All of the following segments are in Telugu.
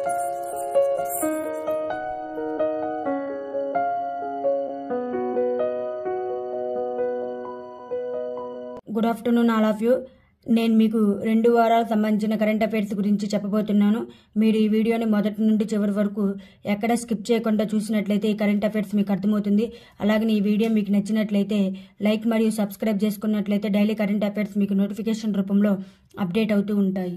good afternoon all of you నేను మీకు రెండు వారాలకు సంబంధించిన కరెంట్ అఫైర్స్ గురించి చెప్పబోతున్నాను మీరు ఈ వీడియోని మొదటి నుండి చివరి వరకు ఎక్కడ స్కిప్ చేయకుండా చూసినట్లయితే ఈ కరెంట్ అఫైర్స్ మీకు అర్థమవుతుంది అలాగే ఈ వీడియో మీకు నచ్చినట్లయితే లైక్ మరియు సబ్స్క్రైబ్ చేసుకున్నట్లయితే డైలీ కరెంట్ అఫైర్స్ మీకు నోటిఫికేషన్ రూపంలో అప్డేట్ అవుతూ ఉంటాయి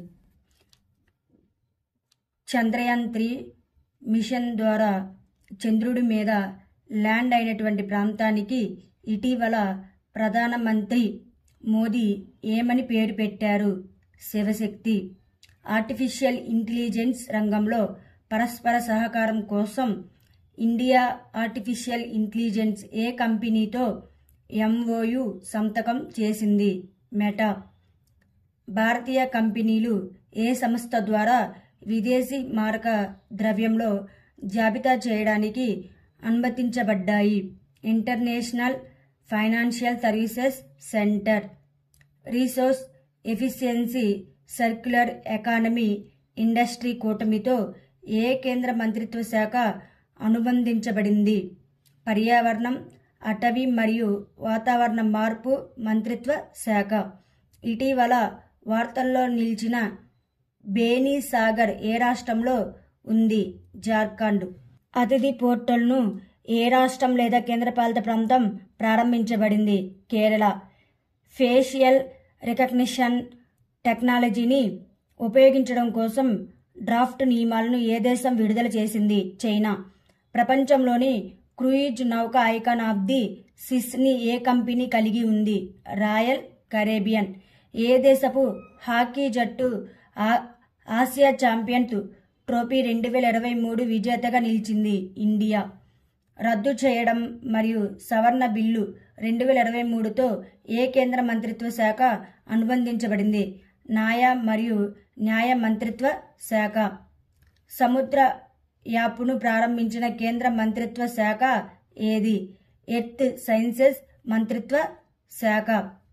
చంద్రయాన్ త్రీ మిషన్ ద్వారా చంద్రుడి మీద ల్యాండ్ అయినటువంటి ప్రాంతానికి ఇటీవల ప్రధానమంత్రి మోదీ ఏమని పేరు పెట్టారు శివశక్తి ఆర్టిఫిషియల్ ఇంటెలిజెన్స్ రంగంలో పరస్పర సహకారం కోసం ఇండియా ఆర్టిఫిషియల్ ఇంటెలిజెన్స్ ఏ కంపెనీతో ఎంఓయు సంతకం చేసింది మెటా భారతీయ కంపెనీలు ఏ సంస్థ ద్వారా విదేశీ మారక ద్రవ్యంలో జాబితా చేయడానికి అనుమతించబడ్డాయి international financial services centre resource efficiency circular economy industry కూటమితో ఏ కేంద్ర మంత్రిత్వ శాఖ అనుబంధించబడింది పర్యావరణం అటవీ మరియు వాతావరణ మార్పు మంత్రిత్వ శాఖ ఇటీవల వార్తల్లో నిలిచిన బేనీ సాగర్ ఏ రాష్ట్రంలో ఉంది జార్ఖండ్ అతిథి పోర్టల్ను ఏ రాష్ట్రం లేదా కేంద్రపాలిత ప్రాంతం ప్రారంభించబడింది కేరళ ఫేషియల్ రికగ్నిషన్ టెక్నాలజీని ఉపయోగించడం కోసం డ్రాఫ్ట్ నియమాలను ఏ దేశం విడుదల చేసింది చైనా ప్రపంచంలోని క్రూయిజ్ నౌక ఐకాన్ ఆఫ్ ది సిస్ని ఏ కంపెనీ కలిగి ఉంది రాయల్ కరేబియన్ ఏ దేశపు హాకీ జట్టు ఆ- ఆసియా ఛాంపియన్స్ ట్రోఫీ రెండు వేల ఇరవై మూడు విజేతగా నిలిచింది ఇండియా రద్దు చేయడం మరియు సవరణ బిల్లు రెండు వేల ఇరవై మూడుతో ఏ కేంద్ర మంత్రిత్వ శాఖ అనుబంధించబడింది న్యాయ మరియు న్యాయ మంత్రిత్వ శాఖ సముద్ర యాప్ను ప్రారంభించిన కేంద్ర మంత్రిత్వ శాఖ ఏది ఎర్త్ సైన్సెస్ మంత్రిత్వ శాఖ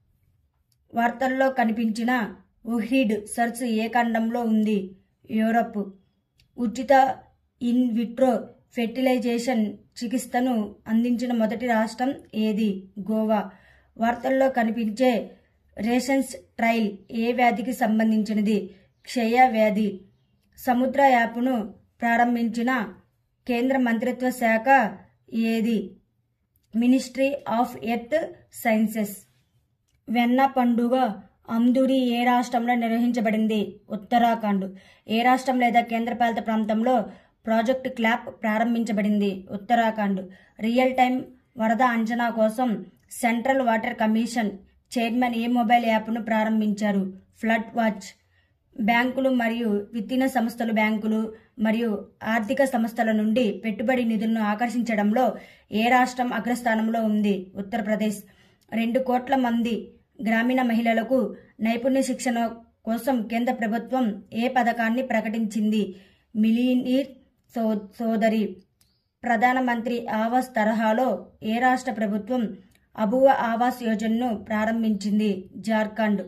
వార్తల్లో కనిపించిన ఉహ్రిడ్ సర్చ్ ఏ ఖండంలో ఉంది యూరప్ ఉచిత ఇన్ విట్రో ఫెర్టిలైజేషన్ చికిత్సను అందించిన మొదటి రాష్ట్రం ఏది గోవా వార్తల్లో కనిపించే రేషన్స్ ట్రైల్ ఏ వ్యాధికి సంబంధించినది క్షయ వ్యాధి సముద్ర యాప్ను ప్రారంభించిన కేంద్ర మంత్రిత్వ శాఖ ఏది మినిస్ట్రీ ఆఫ్ ఎర్త్ సైన్సెస్ వెన్న పండుగ అమ్దురి ఏ రాష్ట్రంలో నిర్వహించబడింది ఉత్తరాఖండ్ ఏ రాష్ట్రం లేదా కేంద్రపాలిత ప్రాంతంలో ప్రాజెక్ట్ క్లాప్ ప్రారంభించబడింది ఉత్తరాఖండ్ రియల్ టైం వరద అంచనా కోసం సెంట్రల్ వాటర్ కమిషన్ చైర్మన్ ఏ మొబైల్ యాప్ను ప్రారంభించారు ఫ్లడ్ వాచ్ బ్యాంకులు మరియు విత్తిన సంస్థలు బ్యాంకులు మరియు ఆర్థిక సంస్థల నుండి పెట్టుబడి నిధులను ఆకర్షించడంలో ఏ రాష్ట్రం అగ్రస్థానంలో ఉంది ఉత్తరప్రదేశ్ రెండు కోట్ల మంది గ్రామీణ మహిళలకు నైపుణ్య శిక్షణ కోసం కేంద్ర ప్రభుత్వం ఏ పథకాన్ని ప్రకటించింది మిలీనీర్ సో సోదరి ప్రధానమంత్రి ఆవాస్ తరహాలో ఏ రాష్ట్ర ప్రభుత్వం అబువ ఆవాస్ యోజనను ప్రారంభించింది జార్ఖండ్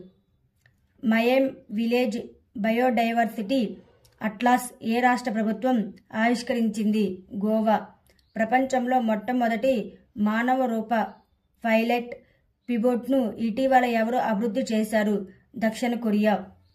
మయేం విలేజ్ బయోడైవర్సిటీ అట్లాస్ ఏ రాష్ట్ర ప్రభుత్వం ఆవిష్కరించింది గోవా ప్రపంచంలో మొట్టమొదటి మానవ రూప పైలట్ పిబోట్ను ఇటీవల ఎవరు అభివృద్ధి చేశారు దక్షిణ కొరియా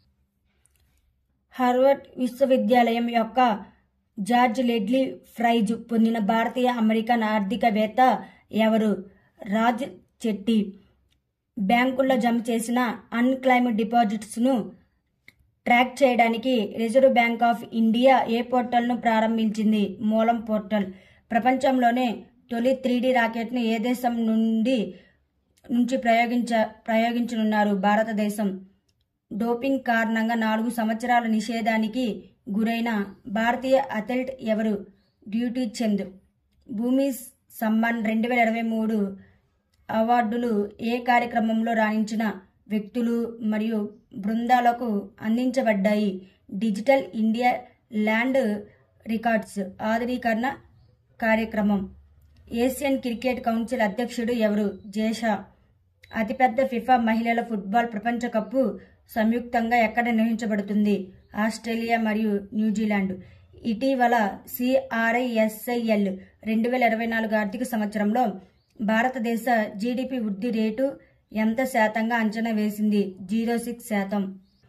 హార్వర్డ్ విశ్వవిద్యాలయం యొక్క జార్జ్ లెడ్లీ ప్రైజ్ పొందిన భారతీయ అమెరికన్ ఆర్థికవేత్త ఎవరు రాజ్ చెట్టి బ్యాంకుల్లో జమ చేసిన అన్క్లైమ్డ్ డిపాజిట్స్ను ట్రాక్ చేయడానికి రిజర్వ్ బ్యాంక్ ఆఫ్ ఇండియా ఏ పోర్టల్ను ప్రారంభించింది మూలం పోర్టల్ ప్రపంచంలోనే తొలి త్రీడీ రాకెట్ను ఏ దేశం నుండి నుంచి ప్రయోగించ ప్రయోగించనున్నారు భారతదేశం డోపింగ్ కారణంగా నాలుగు సంవత్సరాల నిషేధానికి గురైన భారతీయ అథ్లెట్ ఎవరు డ్యూటీ చంద్ భూమి సమ్మాన్ రెండు వేల ఇరవై మూడు అవార్డులు ఏ కార్యక్రమంలో రాణించిన వ్యక్తులు మరియు బృందాలకు అందించబడ్డాయి డిజిటల్ ఇండియా ల్యాండ్ రికార్డ్స్ ఆధునీకరణ కార్యక్రమం ఏషియన్ క్రికెట్ కౌన్సిల్ అధ్యక్షుడు ఎవరు జేషా అతిపెద్ద ఫిఫా మహిళల ఫుట్బాల్ ప్రపంచ కప్పు సంయుక్తంగా ఎక్కడ నిర్వహించబడుతుంది ఆస్ట్రేలియా మరియు న్యూజిలాండ్ ఇటీవల సిఆర్ఐఎస్ఐఎల్ రెండు వేల ఇరవై నాలుగు ఆర్థిక సంవత్సరంలో భారతదేశ జీడిపి వృద్ధి రేటు ఎంత శాతంగా అంచనా వేసింది జీరో సిక్స్ శాతం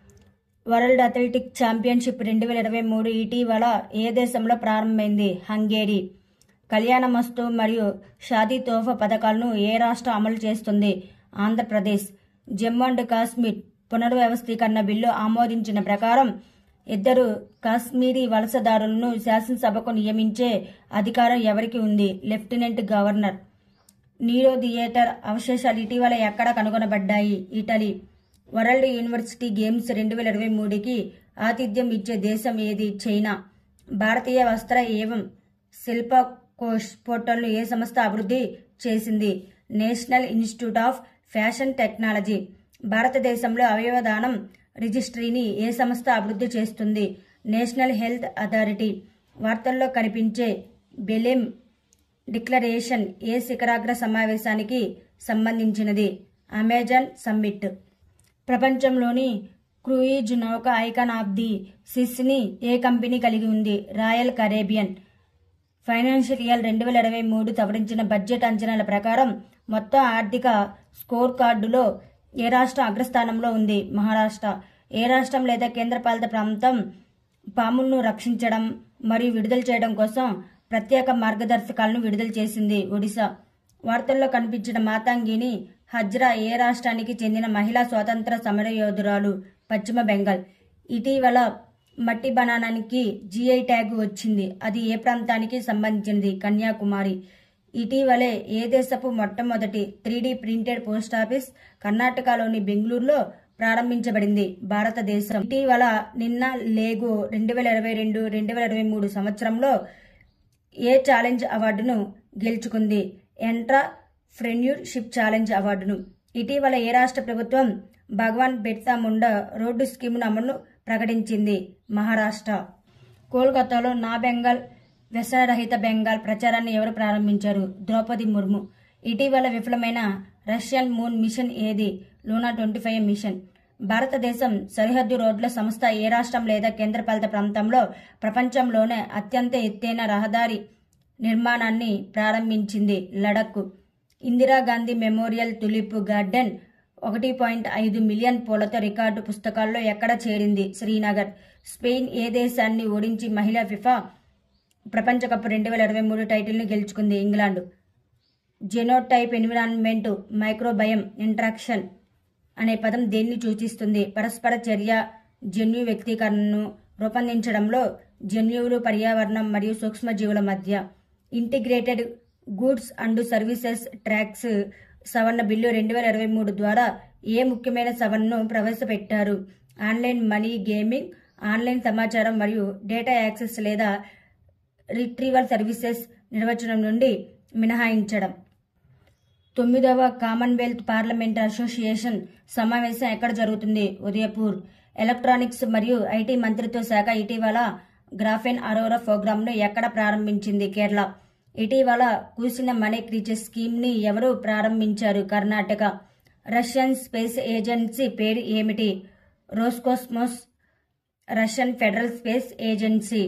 వరల్డ్ అథ్లెటిక్ ఛాంపియన్షిప్ రెండు వేల ఇరవై మూడు ఇటీవల ఏ దేశంలో ప్రారంభమైంది హంగేరీ కళ్యాణమస్తు మరియు షాదీ తోఫా పథకాలను ఏ రాష్ట్రం అమలు చేస్తుంది ఆంధ్రప్రదేశ్ జమ్మూ అండ్ కాశ్మీర్ పునర్వ్యవస్థీకరణ బిల్లు ఆమోదించిన ప్రకారం ఇద్దరు కాశ్మీరీ వలసదారులను శాసనసభకు నియమించే అధికారం ఎవరికి ఉంది లెఫ్టినెంట్ గవర్నర్ నీరో థియేటర్ అవశేషాలు ఇటీవల ఎక్కడ కనుగొనబడ్డాయి ఇటలీ వరల్డ్ యూనివర్సిటీ గేమ్స్ రెండు వేల ఇరవై మూడుకి ఆతిథ్యం ఇచ్చే దేశం ఏది చైనా భారతీయ వస్త్ర ఏవం శిల్ప కోష్ పోర్టల్ను ఏ సంస్థ అభివృద్ధి చేసింది national institute of fashion technology భారతదేశంలో అవయవదానం రిజిస్ట్రీని ఏ సంస్థ అభివృద్ధి చేస్తుంది నేషనల్ హెల్త్ అథారిటీ వార్తల్లో కనిపించే బెలెం డిక్లరేషన్ ఏ శిఖరాగ్ర సమావేశానికి సంబంధించినది అమెజాన్ సమ్మిట్ ప్రపంచంలోని క్రూయిజ్ నౌక ఐకాన్ ఆఫ్ ది సిస్ని ఏ కంపెనీ కలిగి ఉంది రాయల్ కరేబియన్ ఫైనాన్షియల్ ఇయర్ రెండు వేల ఇరవై మూడు సవరించిన బడ్జెట్ అంచనాల ప్రకారం మొత్తం ఆర్థిక స్కోర్ కార్డులో ఏ రాష్ట్రం అగ్రస్థానంలో ఉంది మహారాష్ట్ర ఏ రాష్ట్రం లేదా కేంద్రపాలిత ప్రాంతం పాములను రక్షించడం మరియు విడుదల చేయడం కోసం ప్రత్యేక మార్గదర్శకాలను విడుదల చేసింది ఒడిశా వార్తల్లో కనిపించిన మాతాంగిని హజ్రా ఏ రాష్ట్రానికి చెందిన మహిళా స్వాతంత్ర సమరయోధురాలు పశ్చిమ బెంగాల్ ఇటీవల మట్టి బనానానికి జిఐ ట్యాగ్ వచ్చింది అది ఏ ప్రాంతానికి సంబంధించింది కన్యాకుమారి ఇటీవలే ఏ దేశపు మొట్టమొదటి త్రీ ప్రింటెడ్ పోస్ట్ ఆఫీస్ కర్ణాటకలోని బెంగళూరులో ప్రారంభించబడింది భారతదేశం ఇటీవల నిన్న లేగో రెండు వేల ఇరవై రెండు రెండు వేల ఇరవై మూడు సంవత్సరంలో ఏ ఛాలెంజ్ అవార్డును గెలుచుకుంది ఎంట్రా ఫ్రెన్యూర్షిప్ ఛాలెంజ్ అవార్డును ఇటీవల ఏ రాష్ట్ర ప్రభుత్వం భగవాన్ బిర్సా ముండా రోడ్డు స్కీమును అమలు ప్రకటించింది మహారాష్ట్ర కోల్కతాలో నా బెంగాల్ వ్యసనరహిత బెంగాల్ ప్రచారాన్ని ఎవరు ప్రారంభించారు ద్రౌపది ముర్ము ఇటీవల విఫలమైన రష్యన్ మూన్ మిషన్ ఏది లూనా ట్వంటీ ఫైవ్ మిషన్ భారతదేశం సరిహద్దు రోడ్ల సంస్థ ఏ రాష్ట్రం లేదా కేంద్రపాలిత ప్రాంతంలో ప్రపంచంలోనే అత్యంత ఎత్తైన రహదారి నిర్మాణాన్ని ప్రారంభించింది Ladakh Indira Gandhi memorial tulip garden ఒకటి పాయింట్ ఐదు మిలియన్ పూలతో రికార్డు పుస్తకాల్లో ఎక్కడ చేరింది శ్రీనగర్ స్పెయిన్ ఏ దేశాన్ని ఓడించి మహిళా ఫిఫా ప్రపంచ కప్ రెండు వేల ఇరవై మూడు టైటిల్ను గెలుచుకుంది England genotype environment microbiome interaction అనే పదం దేన్ని సూచిస్తుంది పరస్పర చర్య జన్యు వ్యక్తీకరణను రూపొందించడంలో జన్యువులు పర్యావరణం మరియు సూక్ష్మజీవుల మధ్య integrated goods and services tax సవరణ బిల్లు రెండు వేల ఇరవై మూడు ద్వారా ఏ ముఖ్యమైన సవరణను ప్రవేశపెట్టారు ఆన్లైన్ మనీ గేమింగ్ ఆన్లైన్ సమాచారం మరియు డేటా యాక్సెస్ లేదా రిట్రీవల్ సర్వీసెస్ నిర్వచనం నుండి మినహాయించడం తొమ్మిదవ కామన్వెల్త్ పార్లమెంట్ అసోసియేషన్ సమావేశం ఎక్కడ జరుగుతుంది ఉదయపూర్ ఎలక్ట్రానిక్స్ మరియు ఐటీ మంత్రిత్వ శాఖ ఇటీవల గ్రాఫెన్ అరోరా ప్రోగ్రామ్ను ఎక్కడ ప్రారంభించింది కేరళ ఇటీవల కూసిన మనీ క్రీచర్ స్కీమ్ని ఎవరు ప్రారంభించారు కర్ణాటక రష్యన్ స్పేస్ ఏజెన్సీ పేరు ఏమిటి Roscosmos Russian federal space agency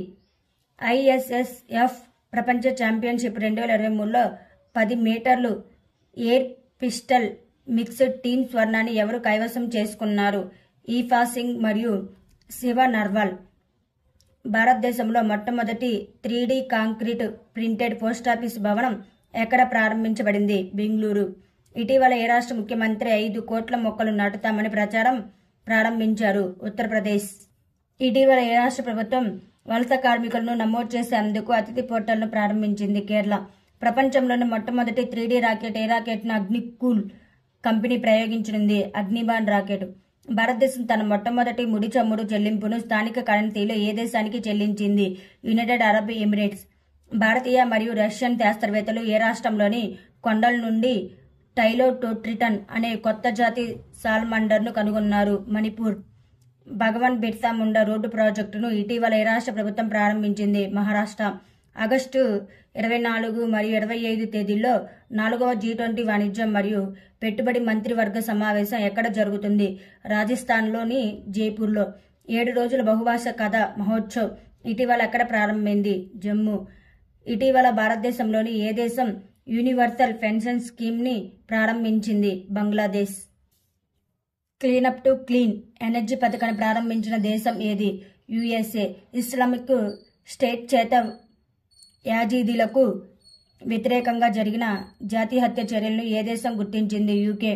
ISSF ప్రపంచ ఛాంపియన్షిప్ రెండు వేల ఇరవై మూడులో పది మీటర్లు ఎయిర్ పిస్టల్ మిక్స్డ్ టీమ్ స్వర్ణాన్ని ఎవరు కైవసం చేసుకున్నారు ఈఫా సింగ్ మరియు శివ నర్వాల్ భారతదేశంలో మొట్టమొదటి three D concrete printed post office భవనం ఎక్కడ ప్రారంభించబడింది బెంగళూరు ఇటీవల ఏ రాష్ట్ర ముఖ్యమంత్రి ఐదు కోట్ల మొక్కలు నాటుతామని ప్రచారం ప్రారంభించారు ఉత్తరప్రదేశ్ ఇటీవల ఏ రాష్ట్ర ప్రభుత్వం వలస కార్మికులను నమోదు చేసేందుకు అతిథి పోర్టల్ను ప్రారంభించింది కేరళ ప్రపంచంలోని మొట్టమొదటి త్రీ డి రాకెట్ ఏ రాకెట్ను అగ్నికూల్ కంపెనీ ప్రయోగించనుంది అగ్నిబాన్ రాకెట్ భారతదేశం తన మొట్టమొదటి ముడి చమురు చెల్లింపును స్థానిక కరెన్సీలో ఏ దేశానికి చెల్లించింది యునైటెడ్ అరబ్ ఎమిరేట్స్ భారతీయ మరియు రష్యన్ శాస్త్రవేత్తలు ఏ రాష్ట్రంలోని కొండల నుండి టైలోటోట్రిటన్ అనే కొత్త జాతి సాల్మండర్ను కనుగొన్నారు మణిపూర్ భగవాన్ బిర్సా ముండా రోడ్డు ప్రాజెక్టును ఇటీవల ఏ రాష్ట్ర ప్రభుత్వం ప్రారంభించింది మహారాష్ట్ర ఆగస్టు ఇరవై నాలుగు మరియు ఇరవై ఐదు తేదీల్లో నాలుగవ జీ ట్వంటీ వాణిజ్యం మరియు పెట్టుబడి మంత్రివర్గ సమావేశం ఎక్కడ జరుగుతుంది రాజస్థాన్లోని జైపూర్లో ఏడు రోజుల బహుభాష కథ మహోత్సవ్ ఇటీవల ఎక్కడ ప్రారంభమైంది జమ్మూ ఇటీవల భారతదేశంలోని ఏ దేశం యూనివర్సల్ పెన్షన్ స్కీమ్ని ప్రారంభించింది Bangladesh cleanup to clean energy పథకాన్ని ప్రారంభించిన దేశం ఏది యుఎస్ఏ ఇస్లామిక్ స్టేట్ చేత యాజీదీలకు వ్యతిరేకంగా జరిగిన జాతి హత్య చర్యలను ఏ దేశం గుర్తించింది యూకే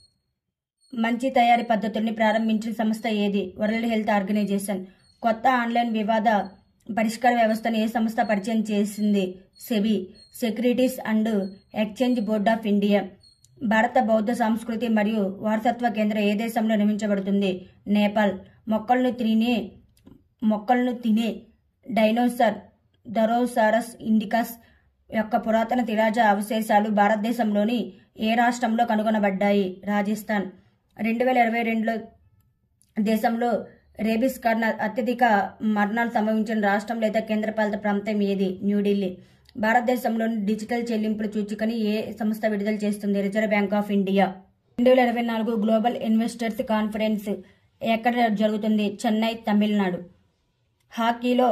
మంచి తయారీ పద్ధతుల్ని ప్రారంభించిన సంస్థ ఏది వరల్డ్ హెల్త్ ఆర్గనైజేషన్ కొత్త ఆన్లైన్ వివాద పరిష్కార వ్యవస్థను ఏ సంస్థ పరిచయం చేసింది SEBI securities and exchange board of India భారత బౌద్ధ సంస్కృతి మరియు వారసత్వ కేంద్రం ఏ దేశంలో నిర్మించబడుతుంది నేపాల్ మొక్కలను తినే మొక్కలను తినే డైనోసార్ దరోసారస్ ఇండికస్ యొక్క పురాతన తిరాజ అవశేషాలు భారతదేశంలోని ఏ రాష్ట్రంలో కనుగొనబడ్డాయి రాజస్థాన్ రెండు వేల ఇరవై రెండులో దేశంలో రేబిస్ కారణ అత్యధిక మరణాలు సంభవించిన రాష్ట్రం లేదా కేంద్రపాలిత ప్రాంతం ఏది న్యూఢిల్లీ భారతదేశంలోని డిజిటల్ చెల్లింపుల సూచికని ఏ సంస్థ విడుదల చేస్తుంది రిజర్వ్ బ్యాంక్ ఆఫ్ ఇండియా రెండు వేల ఇరవై నాలుగు గ్లోబల్ ఇన్వెస్టర్స్ కాన్ఫరెన్స్ ఎక్కడ జరుగుతుంది చెన్నై తమిళనాడు హాకీలో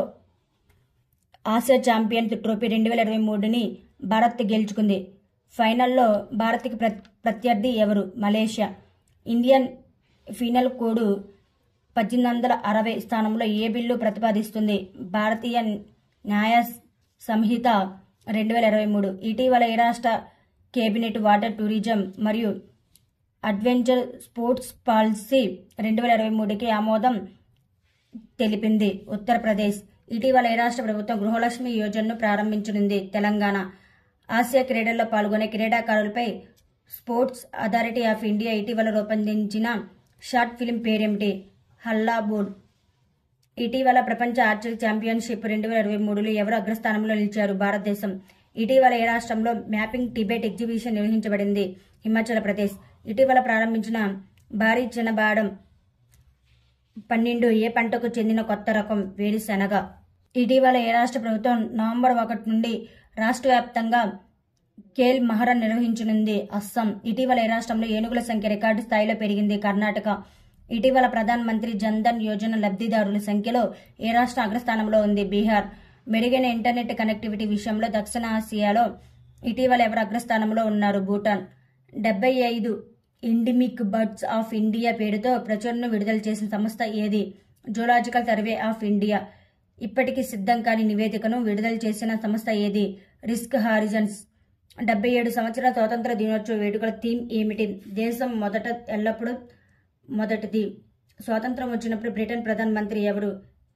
ఆసియా ఛాంపియన్స్ ట్రోఫీ రెండు వేల ఇరవై మూడుని భారత్ గెలుచుకుంది ఫైనల్లో భారత్కి ప్ర ప్రత్యర్థి ఎవరు మలేషియా ఇండియన్ ఫీనల్ కోడ్ పద్దెనిమిది వందల అరవై స్థానంలో ఏ బిల్లు ప్రతిపాదిస్తుంది భారతీయ న్యాయ సంహిత రెండు వేల ఇరవై మూడు ఇటీవల ఏ రాష్ట్ర కేబినెట్ వాటర్ టూరిజం మరియు అడ్వెంచర్ స్పోర్ట్స్ పాలసీ రెండు వేల ఇరవై మూడుకి ఆమోదం తెలిపింది ఉత్తరప్రదేశ్ ఇటీవల ఏ రాష్ట్ర ప్రభుత్వం గృహలక్ష్మి యోజనను ప్రారంభించనుంది తెలంగాణ ఆసియా క్రీడల్లో పాల్గొనే క్రీడాకారులపై స్పోర్ట్స్ అథారిటీ ఆఫ్ ఇండియా ఇటీవల రూపొందించిన షార్ట్ ఫిలిం పేరేమిటి హల్లాబోడ్ ఇటీవల ప్రపంచ ఆర్చరీ ఛాంపియన్షిప్ రెండు వేల ఇరవై మూడులో ఎవరు అగ్రస్థానంలో నిలిచారు భారతదేశం ఇటీవల ఏ రాష్ట్రంలో మ్యాపింగ్ టిబెట్ ఎగ్జిబిషన్ నిర్వహించబడింది హిమాచల్ ప్రదేశ్ ఇటీవల ప్రారంభించిన భారీ చిన్నబాడం పన్నెండు ఏ పంటకు చెందిన కొత్త రకం వేరుశెనగ ఇటీవల ఏ రాష్ట్ర ప్రభుత్వం నవంబర్ ఒకటి నుండి రాష్ట్ర వ్యాప్తంగా కేల్ మహరన్ నిర్వహించనుంది అస్సాం ఇటీవల ఏ రాష్ట్రంలో ఏనుగుల సంఖ్య రికార్డు స్థాయిలో పెరిగింది కర్ణాటక ఇటీవల ప్రధాన మంత్రి జన్ధన్ యోజన లబ్ధిదారుల సంఖ్యలో ఏ రాష్ట్రం అగ్రస్థానంలో ఉంది బీహార్ మెరుగైన ఇంటర్నెట్ కనెక్టివిటీ విషయంలో దక్షిణ ఆసియాలో ఇటీవల ఎవరు అగ్రస్థానంలో ఉన్నారు భూటాన్ డెబ్బై ఐదు ఇండిమిక్ బర్డ్స్ ఆఫ్ ఇండియా పేరుతో ప్రచురణను విడుదల చేసిన సంస్థ ఏది జూలాజికల్ సర్వే ఆఫ్ ఇండియా ఇప్పటికీ సిద్ధం కాని నివేదికను విడుదల చేసిన సంస్థ ఏది రిస్క్ హారిజన్స్ డెబ్బై ఏడు సంవత్సరాల స్వాతంత్ర దినోత్సవ వేడుకల థీమ్ ఏమిటి దేశం మొదట ఎల్లప్పుడూ మొదటిది స్వాతంత్రం వచ్చినప్పుడు బ్రిటన్ ప్రధానమంత్రి ఎవరు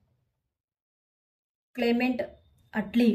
క్లెమెంట్ అట్లీ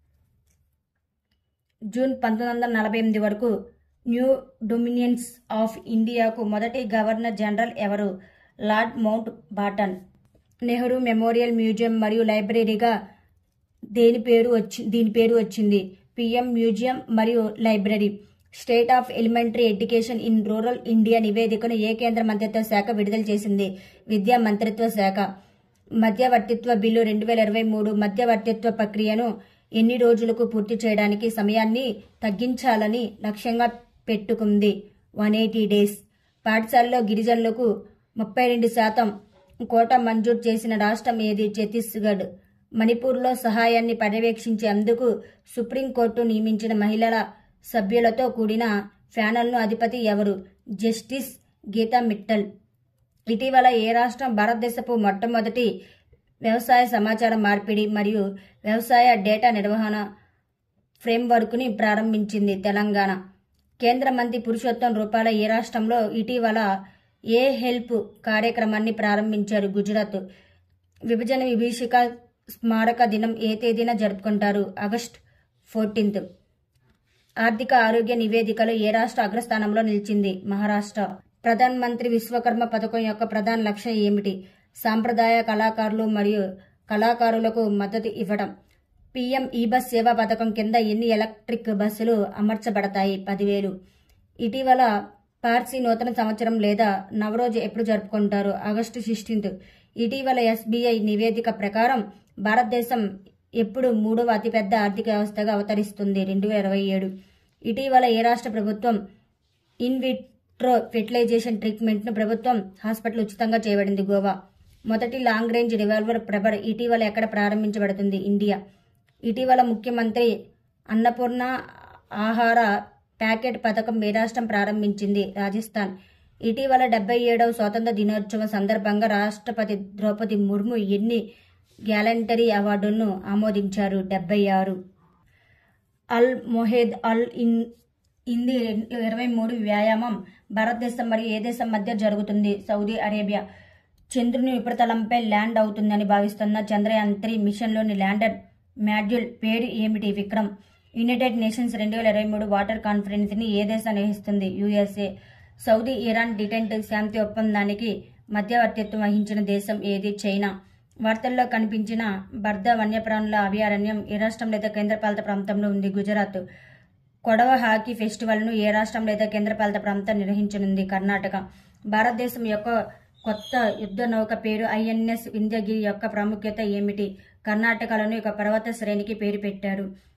జూన్ పంతొమ్మిది వందల నలభై ఎనిమిది వరకు న్యూ డొమినియన్స్ ఆఫ్ ఇండియాకు మొదటి గవర్నర్ జనరల్ ఎవరు lord Mountbatten Nehru memorial museum మరియు లైబ్రరీగా దేని పేరు వచ్చి దీని పేరు వచ్చింది పిఎం మ్యూజియం మరియు library state of elementary education in rural India నివేదికను ఏ కేంద్ర మంత్రిత్వ శాఖ విడుదల చేసింది విద్యా మంత్రిత్వ శాఖ మధ్యవర్తిత్వ బిల్లు రెండు వేల ఇరవై మూడు మధ్యవర్తిత్వ ప్రక్రియను ఎన్ని రోజులకు పూర్తి చేయడానికి సమయాన్ని తగ్గించాలని లక్ష్యంగా పెట్టుకుంది వన్ ఎయిటీ డేస్ పాఠశాలలో గిరిజనులకు ముప్పై రెండు శాతం కోట మంజూరు చేసిన రాష్ట్రం ఏది ఛత్తీస్గఢ్ మణిపూర్లో సహాయాన్ని పర్యవేక్షించేందుకు సుప్రీంకోర్టు నియమించిన మహిళల సభ్యులతో కూడిన ప్యానల్ను అధిపతి ఎవరు జస్టిస్ గీతా మిట్టల్ ఇటీవల ఏ రాష్ట్రం భారతదేశపు మొట్టమొదటి వ్యవసాయ సమాచార మార్పిడి మరియు వ్యవసాయ డేటా నిర్వహణ ఫ్రేమ్వర్క్ని ప్రారంభించింది తెలంగాణ కేంద్ర మంత్రి పురుషోత్తం రూపాల ఏ రాష్ట్రంలో ఇటీవల ఏ హెల్ప్ కార్యక్రమాన్ని ప్రారంభించారు గుజరాత్ విభజన విభీషిక స్మారక దినం ఏ తేదీన జరుపుకుంటారు ఆగస్ట్ ఫోర్టీన్త్ ఆర్థిక ఆరోగ్య నివేదికలో ఏ రాష్ట్ర అగ్రస్థానంలో నిలిచింది మహారాష్ట్ర ప్రధాన మంత్రి విశ్వకర్మ పథకం యొక్క ప్రధాన లక్ష్యం ఏమిటి సాంప్రదాయ కళాకారులు మరియు కళాకారులకు మద్దతు ఇవ్వడం పీఎం ఈ బస్ సేవా పథకం కింద ఎన్ని ఎలక్ట్రిక్ బస్సులు అమర్చబడతాయి పదివేలు ఇటీవల పార్సీ నూతన సంవత్సరం లేదా నవరోజు ఎప్పుడు జరుపుకుంటారు ఆగస్టు సిక్స్టీన్త్ ఇటీవల ఎస్బీఐ నివేదిక ప్రకారం భారతదేశం ఎప్పుడు మూడవ అతిపెద్ద ఆర్థిక వ్యవస్థగా అవతరిస్తుంది రెండు వేల ఇరవై ఏడు ఇటీవల ఏ రాష్ట్ర ప్రభుత్వం ఇన్ విట్రో ఫెర్టిలైజేషన్ ట్రీట్మెంట్ను ప్రభుత్వం హాస్పిటల్ ఉచితంగా చేయబడింది గోవా మొదటి లాంగ్ రేంజ్ రివాల్వర్ ప్రభర్ ఇటీవల ఎక్కడ ప్రారంభించబడుతుంది ఇండియా ఇటీవల ముఖ్యమంత్రి అన్నపూర్ణ ఆహార ప్యాకెట్ పథకం ఏ రాష్ట్రం ప్రారంభించింది రాజస్థాన్ ఇటీవల డెబ్బై ఏడవ స్వాతంత్ర దినోత్సవం సందర్భంగా రాష్ట్రపతి ద్రౌపది ముర్ము ఎన్ని గ్యాలంటరీ అవార్డులను ఆమోదించారు డెబ్బై ఆరు అల్ మొహేద్ అల్ ఇన్ ఇంది ఇరవై మూడు వ్యాయామం భారతదేశం మరియు ఏ దేశం మధ్య జరుగుతుంది సౌదీ అరేబియా చంద్రుని ఉపరితలంపై ల్యాండ్ అవుతుందని భావిస్తున్న చంద్రయాన్ త్రీ మిషన్లోని ల్యాండర్ మాడ్యూల్ పేరు ఏమిటి విక్రమ్ యునైటెడ్ నేషన్స్ రెండు వేల ఇరవై మూడు వాటర్ కాన్ఫరెన్స్ని ఏ దేశం నిర్వహిస్తుంది యుఎస్ఏ సౌదీ ఇరాన్ డిటెంట్ శాంతి ఒప్పందానికి మధ్యవర్తిత్వం వహించిన దేశం ఏది చైనా వార్తల్లో కనిపించిన బర్ద వన్యప్రాణుల అభయారణ్యం ఏ రాష్ట్రం లేదా కేంద్రపాలిత ప్రాంతంలో ఉంది గుజరాత్ కొడవ హాకీ ఫెస్టివల్ను ఏ రాష్ట్రం లేదా కేంద్రపాలిత ప్రాంతం నిర్వహించనుంది కర్ణాటక భారతదేశం యొక్క కొత్త యుద్ధ నౌక పేరు ఐఎన్ఎస్ వింధ్యగిరి యొక్క ప్రాముఖ్యత ఏమిటి కర్ణాటకలోని ఒక పర్వత శ్రేణికి పేరు పెట్టారు